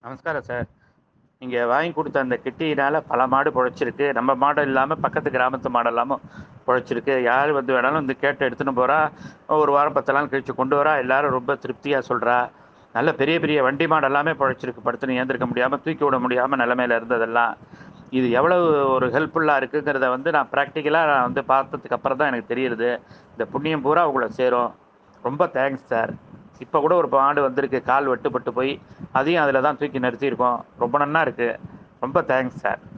நமஸ்காரம் சார் நீங்கள் வாங்கி கொடுத்த அந்த கிட்டியினால் பல மாடு பொழைச்சிருக்கு நம்ம மாடு இல்லாமல் பக்கத்து கிராமத்து மாடு இல்லாமல் பொழைச்சிருக்கு யார் வந்து வேணாலும் வந்து கேட்டு எடுத்துன்னு போகிறா ஒரு வாரம் பத்து நாள் கழித்து கொண்டு வரா எல்லாரும் ரொம்ப திருப்தியாக சொல்கிறா நல்ல பெரிய பெரிய வண்டி மாடு எல்லாமே பொழைச்சிருக்கு படுத்துன்னு ஏந்திருக்க முடியாமல் தூக்கி விட முடியாமல் நிலமையில இருந்ததெல்லாம் இது எவ்வளவு ஒரு ஹெல்ப்ஃபுல்லாக இருக்குங்கிறத வந்து நான் ப்ராக்டிக்கலாக நான் வந்து பார்த்ததுக்கு அப்புறம் தான் எனக்கு தெரியுது இந்த புண்ணியம் பூரா உங்களை சேரும் ரொம்ப தேங்க்ஸ் சார் இப்போ கூட ஒரு மாடு வந்திருக்கு கால் வெட்டுப்பட்டு போய் அதையும் அதில் தான் தூக்கி நிறுத்தியிருக்கோம் ரொம்ப நன்னா இருக்குது ரொம்ப தேங்க்ஸ் சார்